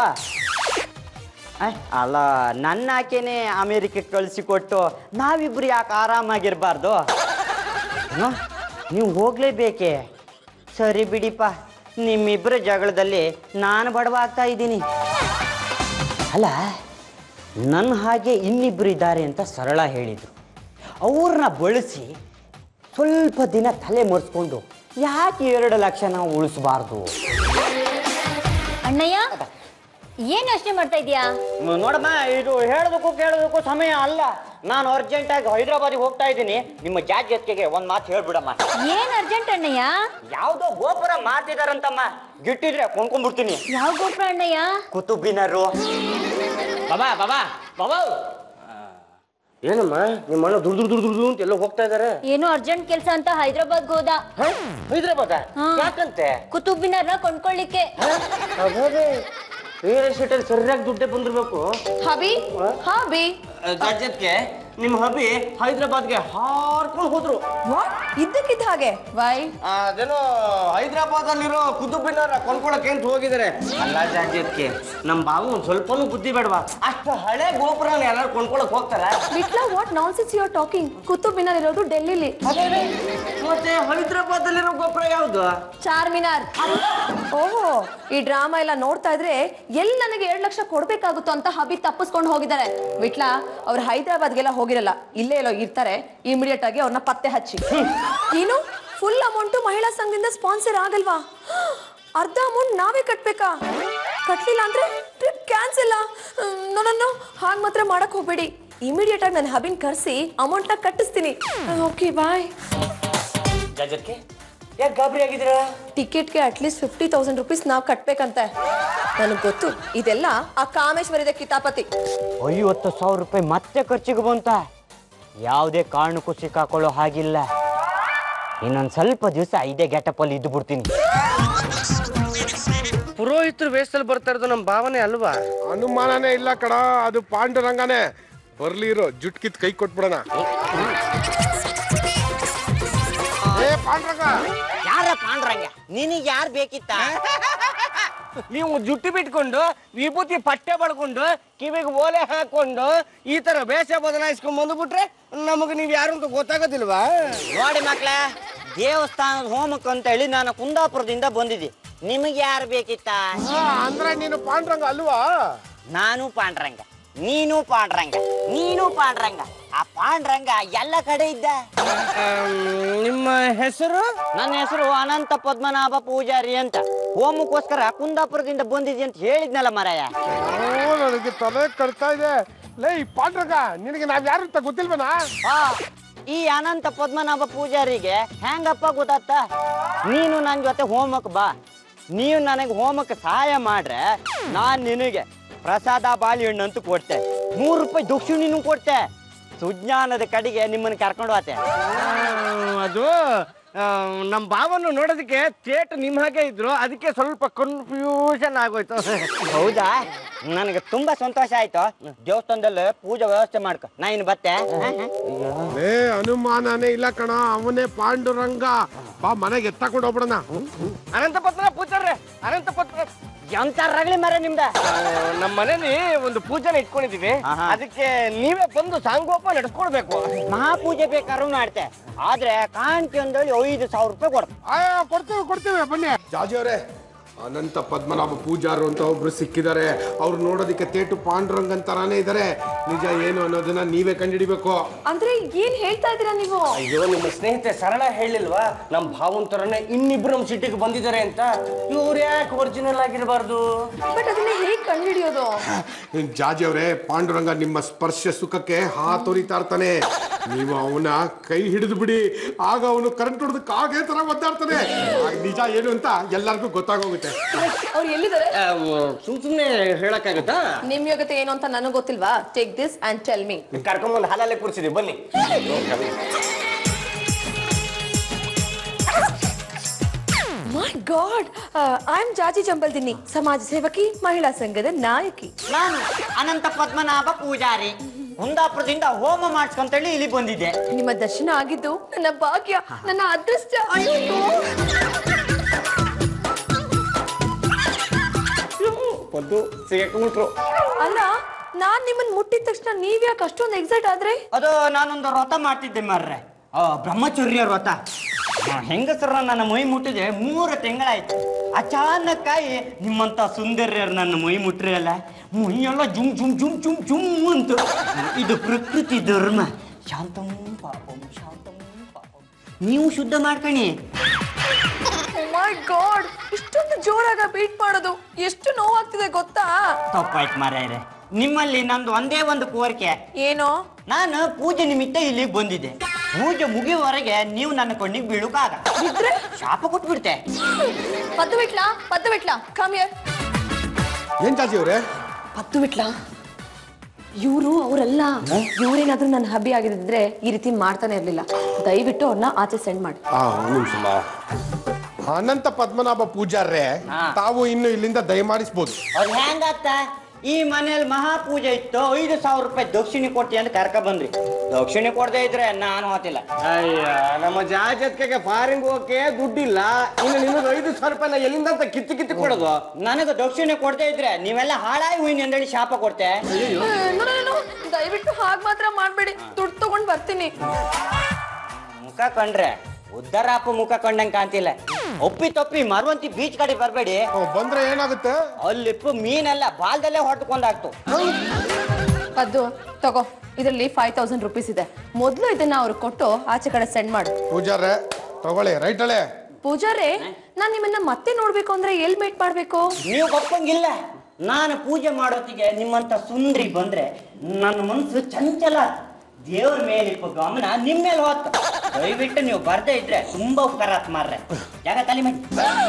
Speaker 2: ಅಯ್, ಅಲ್ಲ ನನ್ನ ಆಕೆನೆ ಅಮೇರಿಕಕ್ಕೆ ಕಳಿಸಿಕೊಟ್ಟು ನಾವಿಬ್ರು ಯಾಕೆ ಆರಾಮಾಗಿರ್ಬಾರ್ದು ಏನು? ನೀವು ಹೋಗ್ಲೇಬೇಕೆ ಸರಿ ಬಿಡಿಪ್ಪ ನಿಮ್ಮಿಬ್ಬರ ಜಗಳದಲ್ಲಿ ನಾನು ಬಡವಾಗ್ತಾ ಇದ್ದೀನಿ ಅಲ್ಲ ನನ್ನ ಹಾಗೆ ಇನ್ನಿಬ್ರು ಇದ್ದಾರೆ ಅಂತ ಸರಳ ಹೇಳಿದರು ಅವ್ರನ್ನ ಬಳಸಿ ಸ್ವಲ್ಪ ದಿನ ತಲೆ ಮರೆಸ್ಕೊಂಡು ಯಾಕೆ ಎರಡು ಲಕ್ಷ ನಾವು ಉಳಿಸಬಾರ್ದು
Speaker 5: ಅಣ್ಣಯ್ಯ ಏನ್ ಯೋಚನೆ ಮಾಡ್ತಾ ಇದೀಯಾ
Speaker 2: ನೋಡಮ್ಮ ಇದು ಹೇಳೋದಕ್ಕೂ ಕೇಳೋದಕ್ಕೂ ಸಮಯ ಅಲ್ಲ ನಾನು ಅರ್ಜೆಂಟಾಗಿ ಹೈದರಾಬಾದಿಗೆ ಹೋಗ್ತಾ ಇದ್ದೀನಿ ನಿಮ್ಮ ಜಾಜ್ ಜೊತೆಗೆ ಒಂದು ಮಾತು ಹೇಳ್ಬಿಡಮ್ಮ
Speaker 5: ಏನ್ ಅರ್ಜೆಂಟ್ ಅಣ್ಣಯ್ಯ
Speaker 2: ಯಾವುದೋ ಗೋಪುರ ಮಾತಿದಾರಂತಮ್ಮ ಗಿಟ್ಟಿದ್ರೆ ಕೊಂಡ್ಕೊಂಡ್ಬಿಡ್ತೀನಿ
Speaker 5: ಯಾವ ಗೋಪುರ ಅಣ್ಣಯ್ಯ
Speaker 2: ಕುತುಬಿನರು
Speaker 3: ಬಾಬಾ ಬಾಬಾ ಬಾಬಾ ಏನಮ್ಮ ನಿಮ್ಮ ಅಣ್ಣ ದುಡ್ಡು ದುಡ್ಡು ದುಡ್ಡು ಅಂತ ಎಲ್ಲೋ ಹೋಗ್ತಾ ಇದಾರೆ
Speaker 5: ಏನೋ ಅರ್ಜೆಂಟ್ ಕೆಲ್ಸ ಅಂತ ಹೈದ್ರಾಬಾದ್ಗೆ ಹೋದ
Speaker 3: ಹೈದ್ರಾಬಾದ
Speaker 5: ಹಾ.
Speaker 3: ಯಾಕಂತೆ
Speaker 5: ಕುತುಬ್ಬಿನಾರ್ನ ಕೊಂಡ್ಕೊಳ್ಳಿಕ್ಕೆ
Speaker 3: ಅದೇ ರಿಯಲ್ ಎಸ್ಟೇಟ್ ಅಲ್ಲಿ ಸರಿಯಾಗಿ ದುಡ್ಡೇ ಬಂದಿರ್ಬೇಕು
Speaker 4: ಹಬಿ ಹಬಿ
Speaker 3: ರಾಜ್ಯಕ್ಕೆ ನಿಮ್ಮ ಹಬಿ ಹೈದ್ರಾಬಾದ್ಗೆ ಹಾರ್ಕೊಂಡು ಹೋದ್ರು
Speaker 4: ವಾಟ್ ಇದ್ದಕ್ಕಿದ್ದ ಹಾಗೆ ವೈ
Speaker 3: ಆ, ಅದೇನೋ ಹೈದ್ರಾಬಾದ್ ಅಲ್ಲಿರೋ ಕುತುಬಿನಾರ ಕೊಂಡ್ಕೊಳಕ್ಕೆ ಅಂತ ಹೋಗಿದ್ದಾರೆ ಅಲ್ಲ ಜಾಜ್ಯಕ್ಕೆ ನಮ್ಮ ಬಾವು ಒಂದ್ ಸ್ವಲ್ಪನೂ ಬುದ್ಧಿ ಬೇಡವಾ ಅಷ್ಟು ಹಳೆ ಗೋಪುರನ ಎಲ್ಲರೂ ಕೊಂಡ್ಕೊಳಕ್ ಹೋಗ್ತಾರ
Speaker 4: ವಿಟ್ಲ what nonsense you are talking Qutub Minar ಇರೋದು ಡೆಲ್ಲಿಲಿ
Speaker 3: ಮತ್ತೆ ಹೈದ್ರಾಬಾದ್ ಅಲ್ಲಿರೋ ಗೋಪುರ ಯಾವ್ದು
Speaker 4: ಚಾರ್ಮಿನಾರ್ ಓಹೋ ಈ ಡ್ರಾಮಾ ಎಲ್ಲ ನೋಡ್ತಾ ಇದ್ರೆ ಎಲ್ಲಿ ನನಗೆ ಎರಡ್ ಲಕ್ಷ ಕೊಡ್ಬೇಕಾಗುತ್ತೋ ಅಂತ ಹಬಿ ತಪ್ಪಿಸ್ಕೊಂಡು ಹೋಗಿದ್ದಾರೆ ವಿಟ್ಲ ಅವ್ರು ಹೈದರಾಬಾದ್ಗೆಲ್ಲ ಹೋಗಿರಲ್ಲ ಇಲ್ಲೇ ಎಲ್ಲೋ ಇರ್ತಾರೆ ಇಮಿಡಿಯೇಟ್ ಆಗಿ ಅವ್ರನ್ನ ಪತ್ತೆ ಹಚ್ಚಿ ಏನು ಫುಲ್ ಅಮೌಂಟ್ ಮಹಿಳಾ ಸಂಘದಿಂದ ಸ್ಪಾನ್ಸರ್ ಆಗಲ್ವಾ ಅರ್ಧ ಅಮೌಂಟ್ ನಾವೇ ಕಟ್ಬೇಕಾ ಕಟ್ಲಿಲ್ಲ ಅಂದ್ರೆ ಟ್ರಿಪ್ ಕ್ಯಾನ್ಸಲ್ ನನ್ನನ್ನು ಹಾಗೆ ಮಾತ್ರ ಮಾಡಕ್ ಹೋಗ್ಬೇಡಿ ಇಮಿಡಿಯೇಟ್ ಆಗಿ ನನ್ನ ಹಬಿನ್ ಕರ್ಸಿ ಅಮೌಂಟ್ನ ಕಟ್ಟಿಸ್ತೀನಿ ಓಕೆ ಬಾಯ್
Speaker 3: ಜಾಜಕ್ಕೆ ಯಾಕೆ ಗಾಬರಿ ಆಗಿದ್ದೀರಾ
Speaker 4: ಟಿಕೆಟ್ಗೆ ಅಟ್ಲೀಸ್ಟ್ ಫಿಫ್ಟಿ ತೌಸಂಡ್ ರುಪೀಸ್ ನಾವು ಕಟ್ಬೇಕಂತೆ ನನಗೆ ಗೊತ್ತು ಇದೆಲ್ಲ ಆ ಕಾಮೇಶ್ವರಿದ ಕಿತಾಪತಿ
Speaker 2: ಐವತ್ತು ಸಾವಿರ ರೂಪಾಯಿ ಮತ್ತೆ ಖರ್ಚಿಗೆ ಬಂತ ಯಾವುದೇ ಕಾರಣಕ್ಕೂ ಸಿಕ್ಕಾಕೊಳ್ಳೋ ಹಾಗಿಲ್ಲ ಇನ್ನೊಂದು ಸ್ವಲ್ಪ ದಿವಸ ಇದೇ ಗೆಟಪಲ್ಲಿ ಇದ್ದು ಬಿಡ್ತೀನಿ
Speaker 3: ಪುರೋಹಿತರು ವೇಷದಲ್ಲಿ ಬರ್ತಾ ಇರೋದು ನಮ್ಮ ಭಾವನೆ ಅಲ್ವಾ
Speaker 7: ಅನುಮಾನನೇ ಇಲ್ಲ ಕಡ ಅದು ಪಾಂಡುರಂಗನೇ ಬರ್ಲಿರೋ ಜುಟ್ ಕಿತ್ ಕೈ ಕೊಟ್ಬಿಡೋಣ ಏ ಪಾಂಡುರಂಗ
Speaker 2: ಯಾರ ಪಾಂಡ್ರಂಗ ನಿನಗೆ ಯಾರು ಬೇಕಿತ್ತ
Speaker 3: ನೀವು ಜುಟ್ಟಿ ಬಿಟ್ಕೊಂಡು ವಿಭೂತಿ ಪಟ್ಟೆ ಬಡ್ಕೊಂಡು ಕಿವಿಗೆ ಓಲೆ ಹಾಕೊಂಡು ಈ ತರ ವೇಷ ಬದಲಾಯಿಸ್ಕೊಂಡ್ ಬಂದ್ಬಿಟ್ರೆ ನಮಗೆ ನೀವು ಯಾರು ಅಂತ ಗೊತ್ತಾಗೋದಿಲ್ವಾ
Speaker 2: ನೋಡಿ ಮಕ್ಳ ದೇವಸ್ಥಾನದ ಹೋಮಕ್ಕೆ ಅಂತ ಹೇಳಿ ನಾನು ಕುಂದಾಪುರದಿಂದ ಬಂದಿದ್ದೆ ನಿಮಗೆ ಯಾರು ಬೇಕಿತ್ತ
Speaker 7: ಆ, ಅಂದ್ರೆ ನೀನು ಪಾಂಡುರಂಗ ಅಲ್ವಾ
Speaker 2: ನಾನು ಪಾಂಡ್ರಂಗ ನೀನು ಪಾಂಡ್ರಂಗ ನೀನು ಪಾಂಡ್ರಂಗ ಆ ಪಾಂಡ್ರಂಗ ಎಲ್ಲ ಕಡೆ ಇದ್ದ
Speaker 3: ನಿಮ್ಮ ಹೆಸರು
Speaker 2: ನನ್ನ ಹೆಸರು ಅನಂತ ಪದ್ಮನಾಭ ಪೂಜಾರಿ ಅಂತ ಹೋಮಕ್ಕೋಸ್ಕರ ಕುಂದಾಪುರದಿಂದ ಬಂದಿದ್ದೆ ಅಂತ ಹೇಳಿದ್ನಲ್ಲ ಮರಾಯ
Speaker 7: ಓ ನನಗೆ ತಲೆ ಕಟ್ತಾ ಇದೆ ಲೇ ಈ ಪಾಂಡುರಂಗ ನಿನಗೆ ನಾವ್ ಯಾರು ಅಂತ ಗೊತ್ತಿಲ್ವನಾ
Speaker 2: ಆ, ಈ ಅನಂತ ಪದ್ಮನಾಭ ಪೂಜಾರಿಗೆ ಹೆಂಗಪ್ಪ ಗೊತ್ತಾತ ನೀನು ನನ್ನ ಜೊತೆ ಹೋಮಕ್ಕೆ ಬಾ ನೀವು ನನಗೆ ಹೋಮಕ್ಕೆ ಸಹಾಯ ಮಾಡ್ರೆ ನಾನು ನಿನಗೆ ಪ್ರಸಾದ ಬಾಳೆಹಣ್ಣು ಅಂತೂ ಕೊಡ್ತೆ ಮೂರು ರೂಪಾಯಿ ದಕ್ಷಿಣಿನೂ ಕೊಡ್ತೆ ಸುಜ್ಞಾನದ ಕಡೆಗೆ ನಿಮ್ಮನ್ನು ಕರ್ಕೊಂಡು ಹೋತೆ
Speaker 3: ಅದು ಆ, ನಮ್ಮ ಭಾವನು ನೋಡೋದಕ್ಕೆ ತೇಟ್ ನಿಮ್ಮ ಹಾಗೆ ಇದ್ರು ಅದಕ್ಕೆ ಸ್ವಲ್ಪ ಕನ್ಫ್ಯೂಷನ್ ಆಗೋಯ್ತು
Speaker 2: ಹೌದಾ ನನಗೆ ತುಂಬಾ ಸಂತೋಷ ಆಯ್ತು ದೇವಸ್ಥಾನದಲ್ಲಿ ಪೂಜೆ ವ್ಯವಸ್ಥೆ ಮಾಡ್ಕೊ ನಾ ಇನ್ನು ಬತ್ತೆ
Speaker 7: ಲೇ ಅನುಮಾನನೇ ಇಲ್ಲ ಕಣ ಅವನೇ ಪಾಂಡುರಂಗ ಬಾ ಮನೆಗೆ ಎತ್ತಾಕೊಂಡು ಹೋಗ್ಬಿಡೋಣ
Speaker 3: ಅನಂತ ಪತ್ರ ಪೂಜಾರ್ರೆ ಅನಂತ ಪತ್ರ
Speaker 2: ಎಂತ ರಗಳಿ ಮರ ನಿಮ್ದ
Speaker 3: ನಮ್ಮ ಮನೇಲಿ ಒಂದು ಪೂಜೆನ ಇಟ್ಕೊಂಡಿದೀವಿ
Speaker 2: ಆಹಾ.
Speaker 3: ಅದಕ್ಕೆ ನೀವೇ ಬಂದು ಸಾಂಗೋಪ ನಡೆಸ್ಕೊಡ್ಬೇಕು
Speaker 2: ಮಹಾಪೂಜೆ ಬೇಕಾದ್ರೂ ಮಾಡ್ತೆ ಆದ್ರೆ ಕಾಣಿಕೆ ಅಂದೇಳಿ ಐದು ಸಾವಿರ ರೂಪಾಯಿ ಕೊಡ್ತೆ
Speaker 7: ಆಯ್ ಕೊಡ್ತೇವೆ ಕೊಡ್ತೇವೆ ಬನ್ನಿ ಜಾಜಿ ಅವರೇ ಅನಂತ ಪದ್ಮನಾಭ ಪೂಜಾರು ಅಂತ ಒಬ್ರು ಸಿಕ್ಕಿದ್ದಾರೆ ಅವ್ರು ನೋಡೋದಕ್ಕೆ ತೇಟು ಪಾಂಡುರಂಗ್ ಅಂತಾನೆ ಇದ್ದಾರೆ ನಿಜ ಏನು ಅನ್ನೋದನ್ನ ನೀವೇ ಕಂಡುಹಿಡಿಬೇಕು
Speaker 4: ಅಂದ್ರೆ ಏನ್ ಹೇಳ್ತಾ ಇದ್ದೀರಾ ನೀವು
Speaker 3: ಅಯ್ಯೋ ನಿಮ್ಮ ಸ್ನೇಹಿತೆ ಸರಳ ಹೇಳಿಲ್ವಾ ನಮ್ಮ ಭಾವನ್ ತರನೇ ಇನ್ನಿಬ್ರು ನಮ್ಮ ಸಿಟಿಗೆ ಬಂದಿದ್ದಾರೆ ಅಂತ ಇವ್ರು ಯಾಕೆ ಒರಿಜಿನಲ್ ಆಗಿರಬಾರ್ದು
Speaker 4: ಬಟ್ ಅದನ್ನ ಹೇಗ್ ಕಂಡುಹಿಡಿಯೋದು
Speaker 7: ಜಾಜಿ ಅವರೇ ಪಾಂಡುರಂಗ ನಿಮ್ಮ ಸ್ಪರ್ಶ ಸುಖಕ್ಕೆ ಹಾತೊರಿತಾ ಇರ್ತಾನೆ ನೀವು ಅವನ ಕೈ ಹಿಡಿದು ಬಿಡಿ ಆಗ ಅವನು ಕರೆಂಟ್ ಹೊಡೆದು ಕಾಗೆ ತರ ಒದ್ದಾಡ್ತಾನೆ ಆಗ ನಿಜ ಏನು ಅಂತ ಎಲ್ಲರಿಗೂ ಗೊತ್ತಾಗೋಗುತ್ತೆ
Speaker 4: ಅವ್ರು ಎಲ್ಲಿದ್ದಾರೆ
Speaker 3: ಸುಮ್ ಸುಮ್ನೆ ಹೇಳಕ್ಕಾಗತ್ತಾ
Speaker 4: ನಿಮ್ ಯೋಗ್ಯತೆ ಏನು ಅಂತ ನನಗೆ ಗೊತ್ತಿಲ್ವಾ take this and tell me
Speaker 3: ಕರ್ಕೊಂಬಂದು ಹಾಲಲ್ಲೇ ಕೂರಿಸಿದ್ವಿ ಬನ್ನಿ
Speaker 4: ಮೈ ಗಾಡ್ ಐ ಆಮ್ ಜಾಜಿ ಜಂಬಲ್ದಿನಿ ಸಮಾಜ ಸೇವಕಿ ಮಹಿಳಾ ಸಂಘದ ನಾಯಕಿ
Speaker 2: ನಾನು ಅನಂತ ಪದ್ಮನಾಭ ಪೂಜಾರಿ ಕುಂದಾಪುರದಿಂದ ಹೋಮ ಮಾಡ್ಸ್ಕೊಂತೇಳಿ ಇಲ್ಲಿ ಬಂದಿದ್ದೆ
Speaker 4: ನಿಮ್ಮ ದರ್ಶನ ಆಗಿದ್ದು ನನ್ನ ಭಾಗ್ಯ ನನ್ನ ಅದೃಷ್ಟ ಅಯ್ಯೋ
Speaker 3: ಪದ್ದು ಸಿಗಾಕೊಂಡ್ಬಿಟ್ರು
Speaker 4: ಅಲ್ಲ ನಾನ್ ನಿಮ್ಮನ್ ಮುಟ್ಟಿದ ತಕ್ಷಣ ನೀವ್ ಯಾಕೆ ಅಷ್ಟೊಂದು ಎಕ್ಸೈಟ್ ಆದ್ರಿ
Speaker 2: ಅದು ನಾನೊಂದು ವ್ರತ ಮಾಡ್ತಿದ್ದೆ ಮಾರ್ರೆ ಆ, ಬ್ರಹ್ಮಚರ್ಯ ವ್ರತ ಆ, ಹೆಂಗಸರ ನನ್ನ ಮೈ ಮುಟ್ಟಿದೆ ಮೂರು ತಿಂಗಳಾಯ್ತು ಅಚಾನಕ್ಕಾಗಿ ನಿಮ್ಮಂತ ಸುಂದರ್ಯರು ನನ್ನ ಮೈ ಮುಟ್ರಿ ಅಲ್ಲ ಮೈಯೆಲ್ಲ ಜುಮ್ ಜುಮ್ ಜುಮ್ ಜುಮ್ ಜುಮ್ ಅಂತ ಇದು ಪ್ರಕೃತಿ ಧರ್ಮ ಶಾಂತಂ ಪಾಪಂ ಶಾಂತಂ ಪಾಪಂ ನೀವು ಶುದ್ಧ ಮಾಡ್ಕಣಿ
Speaker 4: ಮೈ ಗಾಡ್ ಇಷ್ಟೊಂದು ಜೋರಾಗ ಬೀಟ್ ಮಾಡೋದು ಎಷ್ಟು ನೋವಾಗ್ತಿದೆ ಗೊತ್ತಾ
Speaker 2: ತಪ್ಪಾಯ್ತು ಮಾರಾಯರೆ ನಿಮ್ಮಲ್ಲಿ ನಂದು ಒಂದೇ ಒಂದು ಕೋರಿಕೆ
Speaker 4: ಏನೋ
Speaker 2: ನಾನು ಪೂಜೆ ನಿಮಿತ್ತ ಇಲ್ಲಿಗೆ ಬಂದಿದ್ದೆ ಪೂಜೆ ಮುಗಿಯುವವರೆಗೆ ನೀವು ನನ್ನ ಕಣ್ಣಿಗೆ ಬೀಳುಕಾಗ ಶಾಪ ಕೊಟ್ಬಿಡ್ತೆ
Speaker 4: ಪದ್ದು ಬಿಟ್ಲಾ ಪದ್ದು ಬಿಟ್ಲಾ ಕಮ್ ಹಿಯರ್
Speaker 7: ಏನ್ ಜಾಜಿ ಅವ್ರೆ
Speaker 4: ಪದ್ದು ಬಿಟ್ಲಾ ಇವರು ಅವರಲ್ಲ ಇವ್ರೇನಾದ್ರೂ ನನ್ನ ಹಬ್ಬಿ ಆಗಿದ್ರೆ ಈ ರೀತಿ ಮಾಡ್ತಾನೆ ಇರ್ಲಿಲ್ಲ ದಯವಿಟ್ಟು ಅವ್ರನ್ನ ಆಚೆ ಸೆಂಡ್ ಮಾಡಿ
Speaker 7: ಆ ಒಂದ್ ನಿಮಿಷ ಅನಂತ ಪದ್ಮನಾಭ ಪೂಜಾರ್ರೆ
Speaker 2: ಹಾ.
Speaker 7: ತಾವು ಇನ್ನು ಇಲ್ಲಿಂದ ದಯಮಾಡಿಸ್ಬೋದು
Speaker 2: ಅದು ಹೆಂಗತ್ತ ಈ ಮನೇಲಿ ಮಹಾಪೂಜೆ ಇತ್ತು ಐದು ಸಾವಿರ ರೂಪಾಯಿ ದಕ್ಷಿಣೆ ಕೊಡ್ತಿ ಅಂತ ಕರ್ಕ ಬಂದ್ರಿ ದಕ್ಷಿಣೆ ಕೊಡದೇ ಇದ್ರೆ ನಾನು ಹೋತಿಲ್ಲ
Speaker 3: ಅಯ್ಯ ನಮ್ಮ ಜಾಜತ್ಗೆ ಫಾರಿಂಗ್ ಹೋಗಕ್ಕೆ ದುಡ್ಡಿಲ್ಲ ಇನ್ನು ನಿಮಗೆ ಐದು ಸಾವಿರ ರೂಪಾಯಿ ನಾ ಎಲ್ಲಿಂದ ಅಂತ ಕಿತ್ತು ಕಿತ್ತು ಕೊಡೋದು
Speaker 2: ನನಗೆ ದಕ್ಷಿಣೆ ಕೊಡದೇ ಇದ್ರೆ ನೀವೆಲ್ಲ ಹಾಳಾಗಿ ಹೂವಿನ ಅಂದೇಳಿ ಶಾಪ ಕೊಡ್ತೆ
Speaker 4: ದಯವಿಟ್ಟು ಹಾಗ್ ಮಾತ್ರ ಮಾಡ್ಬೇಡಿ ದುಡ್ಡು ತಗೊಂಡ್ ಬರ್ತೀನಿ
Speaker 2: ಮುಖ ಕಂಡ್ರೆ ಉದ್ದರಾಪ ಮುಖ ಕಂಡಂಗ್ ಕಾಣ್ತಿಲ್ಲ ಒಪ್ಪಿ ತಪ್ಪಿ ಮರವಂತಿ ಬೀಚ್ ಕಡೆ ಬರಬೇಡಿ
Speaker 7: ಓ, ಬಂದ್ರೆ ಏನಾಗುತ್ತೆ
Speaker 2: ಅಲ್ಲಿಪ್ಪ ಮೀನೆಲ್ಲ ಬಾಲ್ದಲ್ಲೇ ಹೊಡ್ಕೊಂಡಾಗ್ತು
Speaker 4: ಪದ್ದು ತಗೋ ಇದರಲ್ಲಿ ಫೈವ್ ತೌಸಂಡ್ ರುಪೀಸ್ ಇದೆ ಮೊದಲು ಇದನ್ನ ಅವ್ರು ಕೊಟ್ಟು ಆಚೆ ಕಡೆ ಸೆಂಡ್ ಮಾಡು
Speaker 7: ಪೂಜಾರ್ರೆ ತಗೊಳ್ಳಿ ರೈಟ್ ಅಳೆ
Speaker 4: ಪೂಜಾರೇ ನಾನ್ ನಿಮ್ಮನ್ನ ಮತ್ತೆ ನೋಡ್ಬೇಕು ಅಂದ್ರೆ ಎಲ್ ಮೀಟ್ ಮಾಡ್ಬೇಕು
Speaker 2: ನೀವು ಒಪ್ಪಂಗಿಲ್ಲ ನಾನು ಪೂಜೆ ಮಾಡೋತ್ತಿಗೆ ನಿಮ್ಮಂತ ಸುಂದ್ರಿ ಬಂದ್ರೆ ನನ್ನ ಮನಸ್ಸು ಚಂಚಲ ದೇವ್ರ ಮೇಲಿಪ್ಪ ಗಮನ ನಿಮ್ಮ ಮೇಲೆ ಹೋತ್ ದಯವಿಟ್ಟು ನೀವು ಬರ್ದೇ ಇದ್ರೆ ತುಂಬಾ ಉಪಕಾರ ಆತ್ ಮಾರ್ರೆ ಜಾಗ ತಲೆ ಮಾಡಿ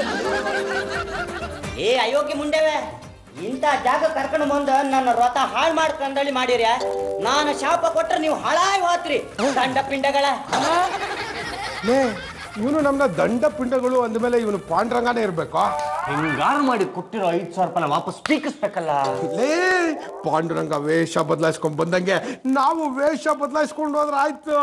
Speaker 2: ಏ ಅಯೋಗ್ಯ ಮುಂಡೆವೆ ಇಂಥ ಜಾಗ ಕರ್ಕೊಂಡು ಬಂದು ನನ್ನ ವ್ರತ ಹಾಳು ಮಾಡ್ಕೊಂಡಳಿ ಮಾಡಿರ್ಯ ನಾನು ಶಾಪ ಕೊಟ್ರೆ ನೀವು ಹಾಳಾಗಿ ಹೋತ್ರಿ ದಂಡ ಪಿಂಡಗಳ
Speaker 7: ಲೇ ಇವನು ನಮ್ನ ದಂಡ ಪಿಂಡಗಳು ಅಂದ್ಮೇಲೆ ಇವನು ಪಾಂಡ್ರಂಗಾನೇ ಇರ್ಬೇಕಾ
Speaker 3: ಹಿಂಗಾರು ಮಾಡಿ ಕೊಟ್ಟಿರೋ ಐದು ಸಾವಿರ ರೂಪಾಯಿ ವಾಪಸ್ ಸ್ಪೀಕಿಸ್ಬೇಕಲ್ಲ
Speaker 7: ಲೇ ಪಾಂಡುರಂಗ ವೇಷ ಬದಲಾಯಿಸ್ಕೊಂಡ್ ಬಂದಂಗೆ ನಾವು ವೇಷ ಬದಲಾಯಿಸ್ಕೊಂಡು ಹೋದ್ರೆ ಆಯ್ತು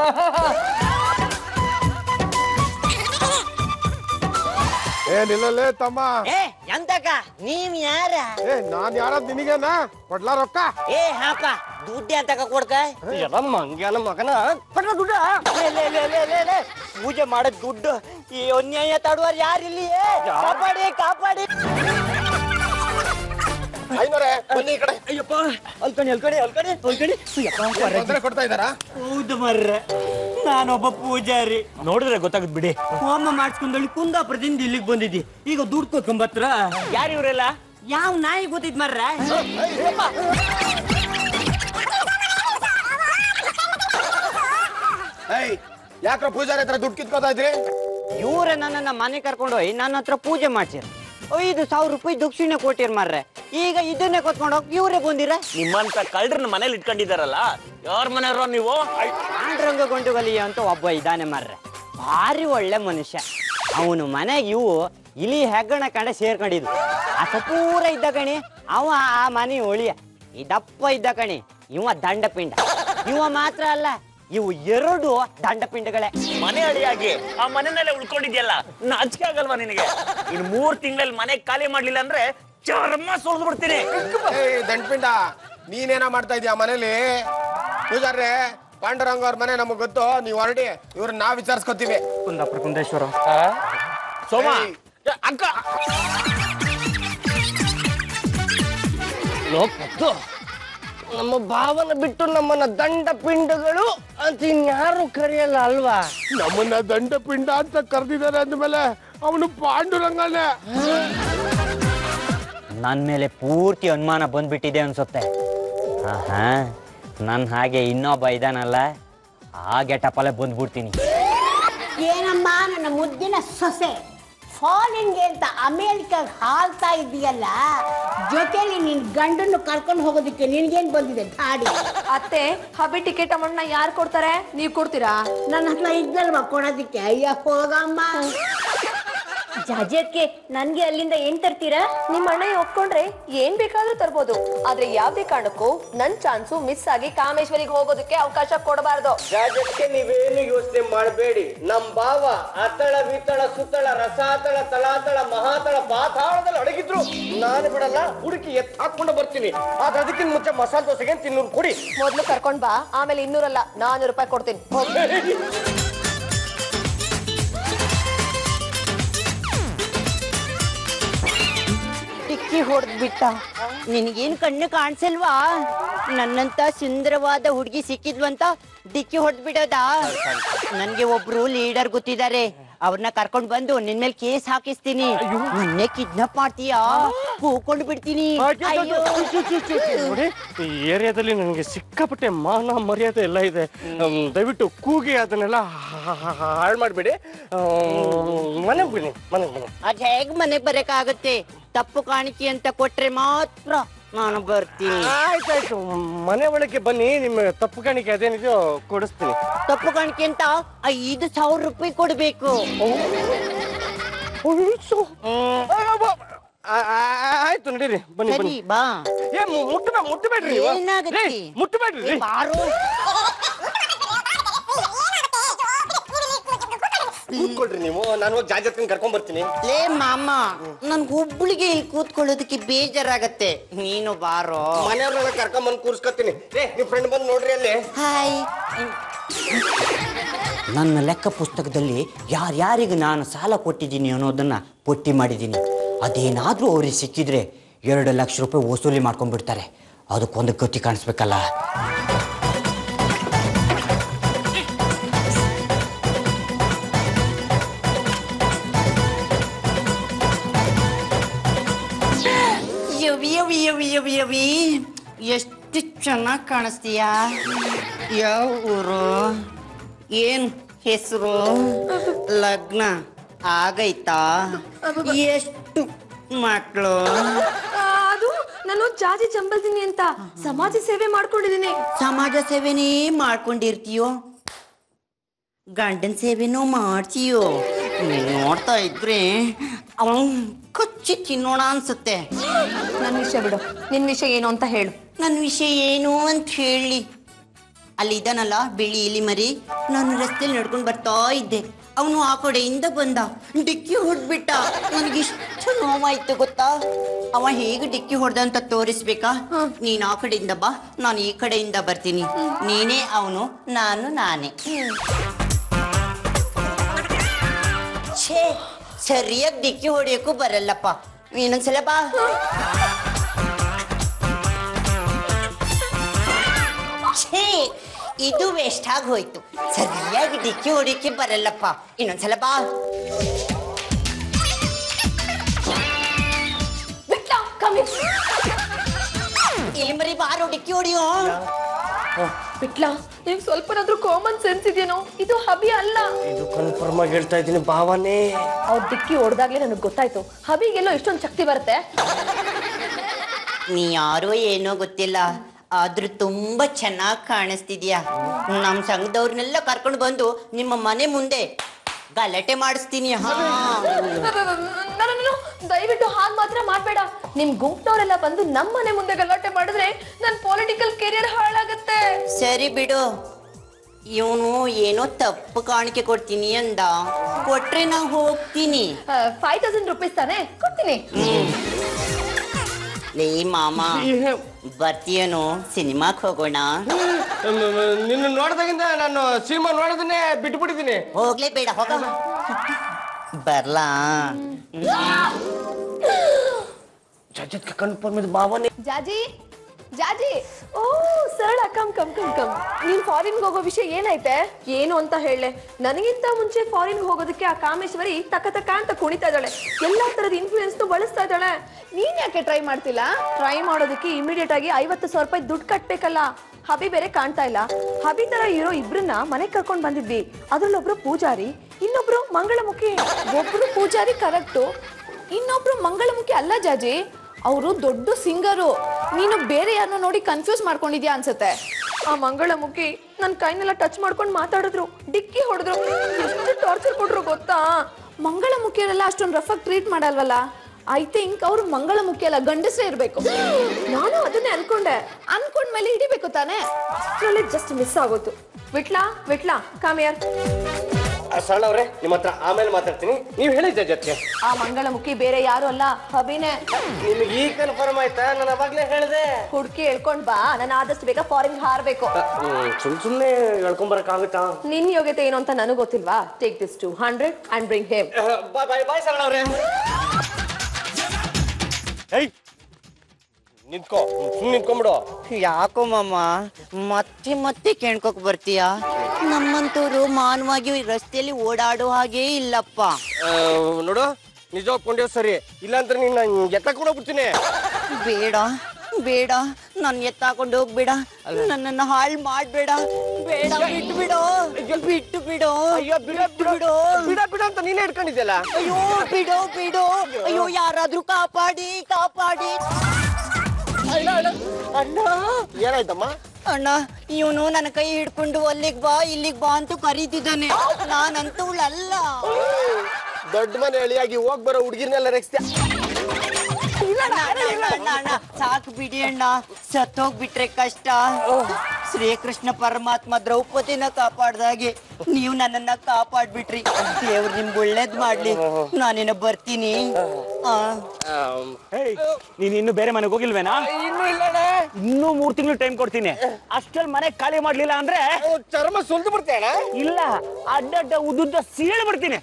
Speaker 7: ಏನಿಲ್ಲಲೇ ತಮ್ಮ
Speaker 2: ಏ ಎಂತಕ ನೀವ್ ಯಾರ
Speaker 7: ಏ ನಾನ್ ಯಾರದ್ ನಿನಗೇನಾ ಕೊಡ್ಲಾ ರೊಕ್ಕ
Speaker 2: ಏ ಹಾಪ ದುಡ್ಡು ಅಂತಕ ಕೊಡ್ಕ
Speaker 3: ಎಲ್ಲ ಮಂಗ್ಯಾನ ಮಗನ ಕೊಟ್ರ ದುಡ್ಡ
Speaker 2: ಲೇ, ಲೇ, ಲೇ, ಲೇ, ಲೇ, ಲೇ. ಪೂಜೆ ಮಾಡದ್ ದುಡ್ಡು ಈ ಅನ್ಯಾಯ ತಡುವರು ಯಾರಿಲ್ಲಿ ಕಾಪಾಡಿ ಕಾಪಾಡಿ
Speaker 7: ಐನೂರೇ ಬನ್ನಿ ಈ ಕಡೆ
Speaker 2: ಅಯ್ಯಪ್ಪ ಅಲ್ಕಣಿ ಅಲ್ಕಣಿ ಅಲ್ಕಣಿ ಅಲ್ಕಣಿ
Speaker 7: ತೊಂದ್ರೆ ಕೊಡ್ತಾ ಇದ್ದಾರಾ
Speaker 2: ಹೌದು ಮರ್ರೆ ನಾನೊಬ್ಬ ಪೂಜಾರಿ
Speaker 3: ನೋಡಿದ್ರೆ ಗೊತ್ತಾಗದ್ ಬಿಡಿ
Speaker 2: ಹೋಮ ಮಾಡಿಸ್ಕೊಂಡಳಿ ಕುಂದಾಪುರದಿಂದ ಇಲ್ಲಿಗೆ ಬಂದಿದ್ದಿ ಈಗ ದುಡ್ಡು ಕೊತ್ಕೊಂಬತ್ರ
Speaker 3: ಯಾರು ಇವರೆಲ್ಲ
Speaker 2: ಯಾವ ನಾಯಿ ಗೊತ್ತಿದ್ ಮರ್ರೆ
Speaker 7: ಏಯ್ ಯಾಕ್ರ ಪೂಜಾರಿ ಹತ್ರ ದುಡ್ಡು ಕಿತ್ಕೋತಾ ಇದ್ರಿ
Speaker 2: ಇವ್ರೆ ನನ್ನನ್ನ ಮನೆ ಕರ್ಕೊಂಡು ಹೋಗಿ ನನ್ನ ಹತ್ರ ಪೂಜೆ ಮಾಡ್ಸಿರ ಐದು ಸಾವಿರ ರೂಪಾಯಿ ದಕ್ಷಿಣೆ ಕೊಟ್ಟಿರ್ ಮಾರ್ರೆ ಈಗ ಇದನ್ನೇ ಕೊತ್ಕೊಂಡು ಹೋಗಿ ಇವರೇ ಬಂದಿರ
Speaker 8: ನಿಮ್ಮಂತ ಕಳ್ರನ್ನ ಮನೇಲಿ ಇಟ್ಕೊಂಡಿದಾರಲ್ಲ ಯಾರ ಮನೆಯವ್ರ ನೀವು
Speaker 2: ಪಾಂಡ್ರಂಗ ಗೊಂಡುಗಲಿ ಅಂತ ಒಬ್ಬ ಇದ್ದಾನೆ ಮಾರ್ರೆ ಭಾರಿ ಒಳ್ಳೆ ಮನುಷ್ಯ ಅವನು ಮನೆಗೆ ಇವು ಇಲಿ ಹೆಗ್ಗಣ ಕಂಡ ಸೇರ್ಕೊಂಡಿದ್ವು ಆ ಸಪೂರ ಇದ್ದ ಕಣಿ ಅವ ಆ ಮನೆ ಒಳಿಯ ಈ ದಪ್ಪ ಇದ್ದ ಕಣಿ ಇವ ದಂಡಪಿಂಡ ಇವ ಮಾತ್ರ ಅಲ್ಲ ಇವು ಎರಡು ದಂಡಪಿಂಡಗಳೇ
Speaker 8: ಮನೆ ಅಡಿಯಾಗಿ ಆ ಮನೆಯಲ್ಲೇ ಉಳ್ಕೊಂಡಿದ್ಯಲ್ಲ ನಾಚಿಕೆ ಆಗಲ್ವಾ ನಿನಗೆ ಇನ್ ಮೂರ್ ತಿಂಗಳಲ್ಲಿ ಮನೆ ಖಾಲಿ ಮಾಡ್ಲಿಲ್ಲ ಅಂದ್ರೆ ಚರ್ಮ ಸುಳ್ದು ಬಿಡ್ತೀನಿ
Speaker 7: ಏಯ್ ದಂಡ್ಪಿಂಡ ನೀನೇನ ಮಾಡ್ತಾ ಇದೀಯ ಮನೇಲಿ ಪೂಜಾರ್ರೆ ಪಾಂಡುರಂಗ ಅವ್ರ ಮನೆ ನಮಗ್ ಗೊತ್ತು ನೀವ್ ಹೊರಡಿ ಇವ್ರನ್ನ ನಾವ್ ವಿಚಾರಿಸ್ಕೊತೀವಿ
Speaker 2: ಕುಂದಾಪುರ ಕುಂದೇಶ್ವರ
Speaker 8: ಸೋಮ
Speaker 7: ಏಯ್.
Speaker 8: ಏ, ಅಕ್ಕ
Speaker 3: ಲೋಕತ್ತು ನಮ್ಮ ಭಾವನ ಬಿಟ್ಟು ನಮ್ಮನ್ನ ದಂಡ ಪಿಂಡಗಳು ಅಂತ ಇನ್ಯಾರು ಕರೆಯಲ್ಲ ಅಲ್ವಾ
Speaker 7: ನಮ್ಮನ್ನ ದಂಡಪಿಂಡ ಅಂತ ಕರೆದಿದ್ದಾರೆ ಅಂದ್ಮೇಲೆ ಅವನು ಪಾಂಡುರಂಗನೇ
Speaker 2: ನನ್ನ ಮೇಲೆ ಪೂರ್ತಿ ಅನುಮಾನ ಬಂದ್ಬಿಟ್ಟಿದೆ ಅನ್ಸುತ್ತೆ ಆಹಾ ನನ್ನ ಹಾಗೆ ಇನ್ನೊಬ್ಬ ಇದಾನಲ್ಲ ಆ ಗೆಟಪಲ್ಲೇ ಬಂದ್ಬಿಡ್ತೀನಿ
Speaker 1: ಏನಮ್ಮ ನನ್ನ ಮುದ್ದಿನ ಸೊಸೆ ಫಾರಿನ್ಗೆ ಅಂತ ಅಮೇರಿಕಾಗ್ ಹಾಲ್ತಾ ಇದೆಯಲ್ಲ ಜೊತೆಲಿ ನಿನ್ ಗಂಡನ್ನು ಕರ್ಕೊಂಡು ಹೋಗೋದಕ್ಕೆ ನಿನ್ಗೇನ್ ಬಂದಿದೆ ಗಾಡಿ
Speaker 4: ಅತ್ತೆ ಹಬ್ಬಿ ಟಿಕೆಟ್ ಅಮೌಂಟ್ ನ ಯಾರು ಕೊಡ್ತಾರೆ ನೀವ್ ಕೊಡ್ತೀರಾ
Speaker 1: ನನ್ನ ಹತ್ರ ಇದ್ನಲ್ವಾ ಕೊಡೋದಕ್ಕೆ ಅಯ್ಯ ಹೋಗಮ್ಮ
Speaker 5: ಜಾಜಕ್ಕೆ ನನ್ಗೆ ಅಲ್ಲಿಂದ ಏನ್ ತರ್ತೀರಾ
Speaker 4: ನಿಮ್ಮ ಅಣ್ಣ ಒಪ್ಕೊಂಡ್ರೆ ಏನ್ ಬೇಕಾದ್ರೂ ತರ್ಬೋದು ಆದ್ರೆ ಯಾವ್ದೇ ಕಾರಣಕ್ಕೂ ನನ್ ಚಾನ್ಸು ಮಿಸ್ ಆಗಿ ಕಾಮೇಶ್ವರಿಗೆ ಹೋಗೋದಕ್ಕೆ ಅವಕಾಶ ಕೊಡಬಾರ್ದು
Speaker 3: ಜಾಜಕ್ಕೆ ನೀವೇನು ಯೋಚನೆ ಮಾಡಬೇಡಿ ನಮ್ ಭಾವ ಅತಳ ವಿತಳ ಸುತ್ತಳ ರಸಾತಳ ತಲಾತಳ ಮಹಾತಳ ಪಾತಾಳದಲ್ಲಿ ಅಡಗಿದ್ರು ನಾನು ಬಿಡಲ್ಲ ಹುಡುಕಿ ಎತ್ ಹಾಕೊಂಡು ಬರ್ತೀನಿ ಆದ್ರೆ ಅದಕ್ಕಿಂತ ಮುಂಚೆ ಮಸಾಲೆ ದೋಸೆಗೆ ತಿನ್ನೂರು ಕೊಡಿ
Speaker 4: ಮೊದ್ಲು ಕರ್ಕೊಂಡ್ ಬಾ ಆಮೇಲೆ ಇನ್ನೂರಲ್ಲ ನಾನೂರು ರೂಪಾಯಿ ಕೊಡ್ತೀನಿ
Speaker 2: ಟಿಕ್ಕಿ ಹೊಡೆದ್ಬಿಟ್ಟ ನಿನಗೇನು ಕಣ್ಣು ಕಾಣಿಸಲ್ವಾ ನನ್ನಂತ ಸುಂದರವಾದ ಹುಡುಗಿ ಸಿಕ್ಕಿದ್ವಂತ ಡಿಕ್ಕಿ ಹೊಡೆದ್ಬಿಡೋದಾ ನನ್ಗೆ ಒಬ್ರು ಲೀಡರ್ ಗೊತ್ತಿದ್ದಾರೆ ಅವ್ರನ್ನ ಕರ್ಕೊಂಡ್ ಬಂದು ನಿನ್ ಮೇಲೆ ಕೇಸ್ ಹಾಕಿಸ್ತೀನಿ ನಿನ್ನೆ ಕಿಡ್ನಾಪ್ ಮಾಡ್ತೀಯಾ ಕೂಕೊಂಡ್ ಬಿಡ್ತೀನಿ ಅಯ್ಯೋ.
Speaker 3: ನೋಡಿ ಈ ಏರಿಯಾದಲ್ಲಿ ನನಗೆ ಸಿಕ್ಕಾಪಟ್ಟೆ ಮಾನ ಮರ್ಯಾದೆ ಎಲ್ಲ ಇದೆ ಅಮ್, ದಯವಿಟ್ಟು ಕೂಗಿ ಅದನ್ನೆಲ್ಲ ಹಾಳು ಮಾಡಬೇಡಿ ಮನೆಗೆ ಬನ್ನಿ ಮನೆಗೆ ಬನ್ನಿ
Speaker 2: ಅದ್ ಹೇಗ್ ಮನೆಗ್ ಬರಕಾಗುತ್ತೆ ತಪ್ಪು ಕಾಣಿಕೆ ಅಂತ ಕೊಟ್ರೆ ಮಾತ್ರ ನಾನು ಬರ್ತೀನಿ
Speaker 3: ಆಯ್ತಾಯ್ತು ಮನೆ ಒಳಗೆ ಬನ್ನಿ ನಿಮ್ಮ ತಪ್ಪು ಕಾಣಿಕೆ ಅದೇನಿದೆಯೋ ಕೊಡಿಸ್ತೀನಿ
Speaker 2: ತಪ್ಪು ಕಾಣಿಕೆ ಅಂತ ಐದು ಸಾವಿರ ರೂಪಾಯಿ ಕೊಡ್ಬೇಕು
Speaker 3: ಆ- ಆ- ಆಯ್ತು ನಡೀರಿ ಬನ್ನಿ
Speaker 2: ಸರಿ
Speaker 3: ಬನ್ನಿ
Speaker 2: ಬಾ
Speaker 3: ಏ ಮು- ಮುಟ್ಟಬೇಡ ಮುಟ್ಟಬೇಡ್ರಿ ನೀವು.
Speaker 2: ಏನಾಗತ್ತೆ?
Speaker 3: ಏ, ಮುಟ್ಟಬೇಡ್ರಿ
Speaker 2: ಏ, ಬಾರೋ
Speaker 3: ಕೂತ್ಕೊಳ್ರಿ ನೀವು ನಾನು ಹೋಗಿ ಜಾಜತ್ನ ಕರ್ಕೊಂಡ್ ಬರ್ತೀನಿ
Speaker 2: ಲೇ ಮಾಮ ನನ್ಗೆ ಒಬ್ಳಿಗೆ ಇಲ್ಲಿ ಕೂತ್ಕೊಳ್ಳೋದಕ್ಕೆ ಬೇಜಾರಾಗತ್ತೆ ನೀನು ಬಾರೋ
Speaker 3: ಮನೆಯವ್ರನ್ನ ಕರ್ಕೊಂಡ್ ಬಂದು ಕೂರ್ಸ್ಕೊತೀನಿ ಏ ನಿಮ್ ಫ್ರೆಂಡ್ ಬಂದು ನೋಡ್ರಿ ಅಲ್ಲಿ
Speaker 2: ಹಾಯ್ ನನ್ನ ಲೆಕ್ಕ ಪುಸ್ತಕದಲ್ಲಿ ಯಾರ್ಯಾರಿಗೆ ನಾನು ಸಾಲ ಕೊಟ್ಟಿದ್ದೀನಿ ಅನ್ನೋದನ್ನ ಪಟ್ಟಿ ಮಾಡಿದ್ದೀನಿ ಅದೇನಾದ್ರೂ ಅವ್ರಿಗೆ ಸಿಕ್ಕಿದ್ರೆ ಎರಡು ಲಕ್ಷ ರೂಪಾಯಿ ವಸೂಲಿ ಮಾಡ್ಕೊಂಡ್ಬಿಡ್ತಾರೆ ಅದಕ್ಕೊಂದು ಗತಿ ಕಾಣಿಸ್ಬೇಕಲ್ಲ ಯವಿ ಯವಿ ಯವಿ ಯವಿ ಯವಿ ಎಷ್ಟು ಚೆನ್ನಾಗಿ ಕಾಣಿಸ್ತೀಯಾ ಯಾವ ಊರು ಏನ್ ಹೆಸರು ಲಗ್ನ ಆಗೈತಾ ಎಷ್ಟು ಮಕ್ಕಳು
Speaker 4: ಆ, ಅದು ನಾನು ಜಾಜಿ ಚಂಬಲ್ದಿನಿ ಅಂತ ಸಮಾಜ ಸೇವೆ ಮಾಡ್ಕೊಂಡಿದೀನಿ
Speaker 2: ಸಮಾಜ ಸೇವೆನೇ ಮಾಡ್ಕೊಂಡಿರ್ತೀಯೋ ಗಂಡನ ಸೇವೆನೂ ಮಾಡ್ತೀಯೋ ನೀನ್ ನೋಡ್ತಾ ಇದ್ರೆ ಅವನ್ ಕಚ್ಚಿ ತಿನ್ನೋಣ ಅನ್ಸುತ್ತೆ
Speaker 4: ನನ್ ವಿಷಯ ಬಿಡು ನಿನ್ ವಿಷಯ ಏನು ಅಂತ ಹೇಳು
Speaker 2: ನನ್ನ ವಿಷಯ ಏನು ಅಂತ ಹೇಳಿ ಅಲ್ಲಿ ಇದ್ದಾನಲ್ಲ ಬಿಳಿ ಇಲಿ ಮರಿ ನಾನು ರಸ್ತೆಯಲ್ಲಿ ನಡ್ಕೊಂಡು ಬರ್ತಾ ಇದ್ದೆ ಅವನು ಆ ಕಡೆಯಿಂದ ಬಂದ ಡಿಕ್ಕಿ ಹೊಡ್ಬಿಟ್ಟ ನನಗಿಷ್ಟು ನೋವಾಯ್ತು ಗೊತ್ತಾ ಅವ ಹೇಗೆ ಡಿಕ್ಕಿ ಹೊಡೆದ ಅಂತ ತೋರಿಸ್ಬೇಕಾ ನೀನ್ ಆ ಕಡೆಯಿಂದ ಬಾ ನಾನು ಈ ಕಡೆಯಿಂದ ಬರ್ತೀನಿ ನೀನೇ ಅವನು ನಾನು ನಾನೇ ಛೇ ಸರಿಯಾಗಿ ಡಿಕ್ಕಿ ಹೊಡಿಯೋಕ್ಕೂ ಬರಲ್ಲಪ್ಪ ಇನ್ನೊಂದ್ಸಲ ಬಾ ಛೇ ಇದು ವೇಸ್ಟ್ ಆಗಿ ಹೋಯ್ತು ಸರಿಯಾಗಿ ಡಿಕ್ಕಿ ಹೊಡಿಯಕ್ಕೆ ಬರಲ್ಲಪ್ಪ ಇನ್ನೊಂದ್ಸಲ ಬಾ
Speaker 4: ಬಿಟ್ಟ ಕಮ್ಮಿ
Speaker 2: ಇಲ್ಲಿ ಮರಿ ಬಾರೋ ಡಿಕ್ಕಿ ಹೊಡಿಯೋ
Speaker 4: ಬಿಟ್ಲಾ ನಿಮ್ಗೆ ಸ್ವಲ್ಪನಾದ್ರೂ ಕಾಮನ್ ಸೆನ್ಸ್ ಇದೆಯೇನೋ ಇದು ಹಬಿ ಅಲ್ಲ
Speaker 3: ಇದು ಕನ್ಫರ್ಮ್ ಆಗಿ ಹೇಳ್ತಾ ಇದ್ದೀನಿ ಭಾವನೇ
Speaker 4: ಅವ್ರ ಡಿಕ್ಕಿ ಹೊಡೆದಾಗ್ಲೇ ನನಗೆ ಗೊತ್ತಾಯ್ತು ಹಬಿಗೆಲ್ಲೋ ಇಷ್ಟೊಂದು ಶಕ್ತಿ ಬರುತ್ತೆ
Speaker 2: ನೀ ಯಾರೋ ಏನೋ ಗೊತ್ತಿಲ್ಲ ಆದ್ರೂ ತುಂಬಾ ಚೆನ್ನಾಗಿ ಕಾಣಿಸ್ತಿದ್ಯಾ ನಮ್ಮ ಸಂಘದವ್ರನ್ನೆಲ್ಲ ಕರ್ಕೊಂಡು ಬಂದು ನಿಮ್ಮ ಮನೆ ಮುಂದೆ ಗಲಾಟೆ ಮಾಡಿಸ್ತೀನಿ ಹಾ
Speaker 4: ನಾನು ದಯವಿಟ್ಟು ಹಾಗೆ ಮಾತ್ರ ಮಾಡ್ಬೇಡ ನಿಮ್ ಗುಂಪ್ನವರೆಲ್ಲ ಬಂದು ನಮ್ಮ ಮನೆ ಮುಂದೆ ಗಲಾಟೆ ಮಾಡಿದ್ರೆ ನನ್ನ ಪೊಲಿಟಿಕಲ್ ಕೆರಿಯರ್ ಹಾಳಾಗತ್ತೆ
Speaker 2: ಸರಿ ಬಿಡು ಇವನು ಏನೋ ತಪ್ಪು ಕಾಣಿಕೆ ಕೊಡ್ತೀನಿ ಅಂದ ಕೊಟ್ರೆ ನಾ ಹೋಗ್ತೀನಿ
Speaker 4: ಫೈವ್ ತೌಸಂಡ್ ರುಪೀಸ್ ತಾನೇ ಕೊಡ್ತೀನಿ
Speaker 2: ಲೇ ಮಾಮ ಬರ್ತೀಯೇನೋ ಸಿನಿಮಾಕ್ ಹೋಗೋಣ
Speaker 3: ನಿನ್ನ ನೋಡ್ದಾಗಿಂದ ನಾನು ಸಿನಿಮಾ ನೋಡೋದನ್ನೇ ಬಿಟ್ಬಿಟ್ಟಿದ್ದೀನಿ
Speaker 2: ಹೋಗ್ಲೇ ಬೇಡ ಹೋಗ ಬರ್ಲಾ
Speaker 3: ಜಜ್ಜತ್ಗೆ ಕನ್ಫರ್ಮ್ ಇದು ಭಾವನೆ
Speaker 6: ಜಾಜಿ ಜಾಜಿ
Speaker 4: ಓ Sarala come come come come ನೀನ್ ಫಾರಿನ್ಗೆ ಹೋಗೋ ವಿಷಯ ಏನೈತೆ ಏನು ಅಂತ ಹೇಳೆ ನನಗಿಂತ ಮುಂಚೆ ಫಾರಿನ್ಗೆ ಹೋಗೋದಕ್ಕೆ ಆ ಕಾಮೇಶ್ವರಿ ತಕ್ಕ ತಕ್ಕ ಅಂತ ಕುಣಿತಾ ಇದ್ದಾಳೆ ಎಲ್ಲಾ ತರದ ಇನ್ಫ್ಲೂಯೆನ್ಸ್ ಬಳಸ್ತಾ ಇದ್ದಾಳೆ
Speaker 6: ನೀನ್ ಯಾಕೆ ಟ್ರೈ ಮಾಡ್ತಿಲ್ಲ
Speaker 4: ಟ್ರೈ ಮಾಡೋದಕ್ಕೆ ಇಮಿಡಿಯೇಟ್ ಆಗಿ ಐವತ್ತು ಸಾವಿರ ರೂಪಾಯಿ ದುಡ್ಡು ಕಟ್ಬೇಕಲ್ಲ ಹಬಿ ಬೇರೆ ಕಾಣ್ತಾ ಇಲ್ಲ ಹಬಿ ತರ ಇರೋ ಇಬ್ರನ್ನ ಮನೆಗ್ ಕರ್ಕೊಂಡ್ ಬಂದಿದ್ವಿ ಅದ್ರಲ್ಲೊಬ್ರು ಪೂಜಾರಿ ಇನ್ನೊಬ್ರು ಮಂಗಳಮುಖಿ
Speaker 6: ಒಬ್ರು ಪೂಜಾರಿ ಕರೆಕ್ಟು ಇನ್ನೊಬ್ರು ಮಂಗಳಮುಖಿ ಅಲ್ಲ ಜಾಜಿ ಅವರು ದೊಡ್ಡ ಸಿಂಗರು ನೀನು ಬೇರೆ ಯಾರನ್ನ ನೋಡಿ ಕನ್ಫ್ಯೂಸ್ ಮಾಡ್ಕೊಂಡಿದ್ಯಾ ಅನ್ಸುತ್ತೆ
Speaker 4: ಆ ಮಂಗಳಮುಖಿ ನನ್ ಕೈನೆಲ್ಲ ಟಚ್ ಮಾಡ್ಕೊಂಡು ಮಾತಾಡಿದ್ರು ಡಿಕ್ಕಿ ಹೊಡೆದ್ರು ಎಷ್ಟು ಟಾರ್ಚರ್ ಕೊಟ್ರು ಗೊತ್ತಾ
Speaker 6: ಮಂಗಳಮುಖಿಯರೆಲ್ಲ ಅಷ್ಟೊಂದು ರಫಾಗಿ ಟ್ರೀಟ್ ಮಾಡಲ್ವಲ್ಲ ಐ ಥಿಂಕ್ ಅವ್ರು ಮಂಗಳಮುಖಿ ಅಲ್ಲ ಗಂಡಸರೇ ಇರಬೇಕು ನಾನು ಅದನ್ನೇ ಅನ್ಕೊಂಡೆ ಅನ್ಕೊಂಡ್ಮೇಲೆ ಹಿಡಿಬೇಕು ತಾನೇ
Speaker 4: ಅಷ್ಟರಲ್ಲಿ ಜಸ್ಟ್ ಮಿಸ್ ಆಗೋತು ವಿಟ್ಲಾ ವಿಟ್ಲಾ ಕಾಮಿಯರ್
Speaker 3: ಸರಳ ಅವ್ರೆ ನಿಮ್ಮ ಹತ್ರ ಆಮೇಲೆ ಮಾತಾಡ್ತೀನಿ ನೀವು ಹೇಳಿದ್ದೆ ಜೊತೆ
Speaker 4: ಆ ಮಂಗಳಮುಖಿ ಬೇರೆ ಯಾರು ಅಲ್ಲ ಹಬಿನೇ
Speaker 3: ನಿಮ್ಗೆ ಈ ಕನ್ಫರ್ಮ್ ಆಯ್ತಾ ನಾನು ಅವಾಗ್ಲೇ ಹೇಳಿದೆ
Speaker 4: ಹುಡ್ಕಿ ಹೇಳ್ಕೊಂಡ್ ಬಾ ನಾನು ಆದಷ್ಟು ಬೇಗ ಫಾರಿನ್ ಹಾರ್ಬೇಕು
Speaker 3: ಸುಮ್ ಸುಮ್ನೆ ಹೇಳ್ಕೊಂಬರಕ್ಕಾಗುತ್ತಾ
Speaker 4: ನಿನ್ ಯೋಗ್ಯತೆ ಏನು ಅಂತ ನನಗೆ ಗೊತ್ತಿಲ್ವಾ take this two hundred and bring him
Speaker 3: bye bye bye Sarala ಅವ್ರೆ ಏಯ್ ನಿಂತ್ಕೋ ಸುಮ್ಮನೆ ನಿಂತ್ಕೊಂಬಿಡು
Speaker 2: ಯಾಕೋ ಮಾಮ ಮತ್ತೆ ಮತ್ತೆ ಕೇಳ್ಕೊಕ್ ಬರ್ತೀಯಾ ನಮ್ಮಂತವ್ರು ಮಾನವಾಗಿ ರಸ್ತೆಯಲ್ಲಿ ಓಡಾಡೋ ಹಾಗೇ ಇಲ್ಲಪ್ಪ
Speaker 3: ಆ, ನೋಡು ನಿಜ ಒಪ್ಕೊಂಡೇವ್ ಸರಿ ಇಲ್ಲಾಂದ್ರೆ ನಿನ್ನ ಎತ್ತಕೊಂಡು ಹೋಗ್ಬಿಡ್ತೀನಿ
Speaker 2: ಬೇಡ ಬೇಡ ನನ್ ಎತ್ತಾಕೊಂಡು ಹೋಗ್ಬೇಡ ನನ್ನನ್ನ ಹಾಳು ಮಾಡ್ಬೇಡ ಬೇಡ ಬಿಟ್ಟು ಬಿಡು ಬಿಟ್ಟು ಬಿಡು
Speaker 3: ಅಯ್ಯೋ ಬಿಡ ಬಿಡ
Speaker 2: ಬಿಡು
Speaker 3: ಬಿಡ ಬಿಡ ಅಂತ ನೀನೇ ಹಿಡ್ಕೊಂಡಿದ್ಯಲ್ಲ
Speaker 2: ಅಯ್ಯೋ ಬಿಡು ಬಿಡು ಅಯ್ಯೋ ಯಾರಾದ್ರೂ ಕಾಪಾಡಿ ಕಾಪಾಡಿ
Speaker 3: ಅಣ್ಣ ಅಣ್ಣ ಅಣ್ಣ ಏನಾಯ್ತಮ್ಮ
Speaker 2: ಅಣ್ಣ ಇವನು ನನ್ನ ಕೈ ಹಿಡ್ಕೊಂಡು ಅಲ್ಲಿಗ್ ಬಾ ಇಲ್ಲಿಗ್ ಬಾ ಅಂತ ಕರೀತಿದ್ದಾನೆ ನಾನಂತವಳಲ್ಲ
Speaker 3: ದೊಡ್ಡ ಮನೆ ಎಳಿಯಾಗಿ ಹೋಗ್ ಬರೋ ಹುಡುಗಿರ್ನೆಲ್ಲ ರೆಕ್ಸ್ತ್ಯಾ
Speaker 2: ಅಣ್ಣ, ಅಣ್ಣ, ಅಣ್ಣ, ಅಣ್ಣ, ಅಣ್ಣ, ಸಾಕು ಬಿಡಿ ಅಣ್ಣ ಸತ್ತೋಗ್ಬಿಟ್ರೆ ಕಷ್ಟ ಶ್ರೀಕೃಷ್ಣ ಪರಮಾತ್ಮ ದ್ರೌಪದಿನ ಕಾಪಾಡ್ದಾಗೆ ನೀವು ನನ್ನನ್ನ ಕಾಪಾಡ್ಬಿಟ್ರಿ ದೇವ್ರು ನಿಮ್ಗೆ ಒಳ್ಳೇದ್ ಮಾಡ್ಲಿ ನಾನೇನ ಬರ್ತೀನಿ ಆ.
Speaker 8: ನೀನ್ ಇನ್ನು ಬೇರೆ ಮನೆಗೆ ಹೋಗಿಲ್ವೇನಾ
Speaker 3: ಇನ್ನು ಇಲ್ಲಣ್ಣ
Speaker 8: ಇನ್ನೂ ಮೂರ್ ತಿಂಗಳು ಟೈಮ್ ಕೊಡ್ತೀನಿ ಅಷ್ಟ್ರಲ್ಲಿ ಮನೆ ಖಾಲಿ ಮಾಡ್ಲಿಲ್ಲ ಅಂದ್ರೆ
Speaker 3: ಚರ್ಮ ಸುಲ್ದು ಬಿಡ್ತೇಣ
Speaker 8: ಇಲ್ಲ ಅಡ್ಡಡ್ಡ ಉದ್ದುದ್ದ ಸೀಳ್ ಬಿಡ್ತೀನಿ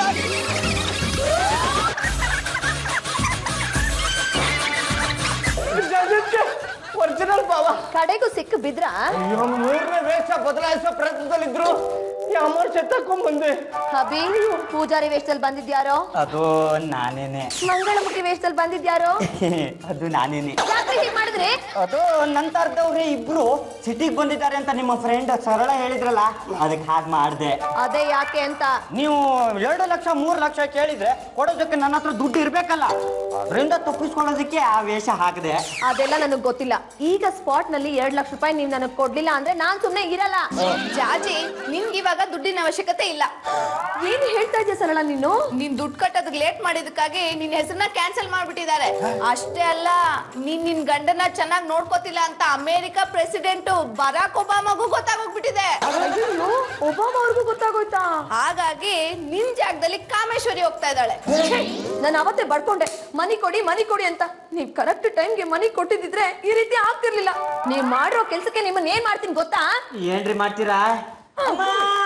Speaker 3: ಒರಿಜಿನಲ್ ಬಾವ
Speaker 4: ಕಡೆಗೂ ಸಿಕ್ಕ ಬಿದ್ರ
Speaker 3: ಅಯ್ಯೋ ಮೂರನೇ ವೇಷ ಬದಲಾಯಿಸೋ ಪ್ರಯತ್ನದಲ್ಲಿದ್ರು ಯಾಮರ್ ಚೆತ್ತಕೊಂಡ್ ಬಂದೆ
Speaker 4: ಹಬಿ ಪೂಜಾರಿ ವೇಷದಲ್ಲಿ ಬಂದಿದ್ಯಾರೋ
Speaker 2: ಅದು ನಾನೇನೆ
Speaker 4: ಮಂಗಳಮುಖಿ ವೇಷದಲ್ಲಿ ಬಂದಿದ್ಯಾರೋ
Speaker 2: ಅದು ನಾನೇನೆ
Speaker 4: ಯಾಕೆ ಹೀಗ್ ಮಾಡಿದ್ರಿ
Speaker 2: ಅದು ನಂತರದವ್ರೆ ಇಬ್ರು ಸಿಟಿಗೆ ಬಂದಿದ್ದಾರೆ ಅಂತ ನಿಮ್ಮ ಫ್ರೆಂಡ್ ಸರಳ ಹೇಳಿದ್ರಲ್ಲ ಅದಕ್ಕೆ ಹಾಗೆ ಮಾಡಿದೆ
Speaker 4: ಅದೇ ಯಾಕೆ ಅಂತ
Speaker 2: ನೀವು ಎರಡು ಲಕ್ಷ ಮೂರು ಲಕ್ಷ ಕೇಳಿದ್ರೆ ಕೊಡೋದಕ್ಕೆ ನನ್ನ ಹತ್ರ ದುಡ್ಡು ಇರ್ಬೇಕಲ್ಲ ಅದರಿಂದ ತಪ್ಪಿಸ್ಕೊಳ್ಳೋದಕ್ಕೆ ಆ ವೇಷ ಹಾಕಿದೆ
Speaker 4: ಅದೆಲ್ಲ ನನಗ್ ಗೊತ್ತಿಲ್ಲ ಈಗ ಸ್ಪಾಟ್ ನಲ್ಲಿ ಎರಡ್ ಲಕ್ಷ ರೂಪಾಯಿ ನೀವ್ ನನಗ್ ಕೊಡ್ಲಿಲ್ಲ ಅಂದ್ರೆ ನಾನ್ ಸುಮ್ನೆ ಇರಲ್ಲ
Speaker 6: ಜಾಜಿ ನಿನ್ಗೆ ಇವಾಗ ದುಡ್ಡಿನ ಅವಶ್ಯಕತೆ ಇಲ್ಲ
Speaker 4: ಏನ್ ಹೇಳ್ತಾ ಇದ್ಯಾ ಸರಳ ನೀನು
Speaker 6: ನೀನ್ ದುಡ್ಡು ಕಟ್ಟೋದಕ್ಕೆ ಲೇಟ್ ಮಾಡಿದಕ್ಕಾಗಿ ನಿನ್ ಹೆಸರನ್ನ ಕ್ಯಾನ್ಸಲ್ ಮಾಡ್ಬಿಟ್ಟಿದ್ದಾರೆ ಅಷ್ಟೇ ಅಲ್ಲ ನೀನ್ ನಿನ್ ಗಂಡನ ಚೆನ್ನಾಗಿ ನೋಡ್ಕೋತಿಲ್ಲ ಅಂತ ಅಮೆರಿಕ ಪ್ರೆಸಿಡೆಂಟ್ ಬರಾಕ್ ಒಬಾಮಾಗೂ ಗೊತ್ತಾಗೋಗ್ಬಿಟ್ಟಿದೆ
Speaker 4: ಅಯ್ಯೋ ಒಬ್ಬಾಮ ಅವ್ರಿಗೂ ಗೊತ್ತಾಗೋಯ್ತಾ
Speaker 6: ಹಾಗಾಗಿ ನಿನ್ ಜಾಗದಲ್ಲಿ ಕಾಮೇಶ್ವರಿ ಹೋಗ್ತಾ ಇದ್ದಾಳೆ
Speaker 4: ನಾನು ಅವತ್ತೇ ಬಡ್ಕೊಂಡೆ ಮನಿ ಕೊಡಿ ಮನಿ ಕೊಡಿ ಅಂತ ನೀವ್ ಕರೆಕ್ಟ್ ಟೈಮ್ಗೆ ಮನಿ ಕೊಟ್ಟಿದ್ರೆ ಈ ರೀತಿ ಆಗ್ತಿರ್ಲಿಲ್ಲ ನೀವ್ ಮಾಡಿರೋ ಕೆಲ್ಸಕ್ಕೆ ನಿಮ್ಮನ್ನ ಏನ್ ಮಾಡ್ತೀನಿ ಗೊತ್ತಾ
Speaker 2: ಏನ್ರಿ ಮಾಡ್ತೀರಾ ಅಮ್ಮ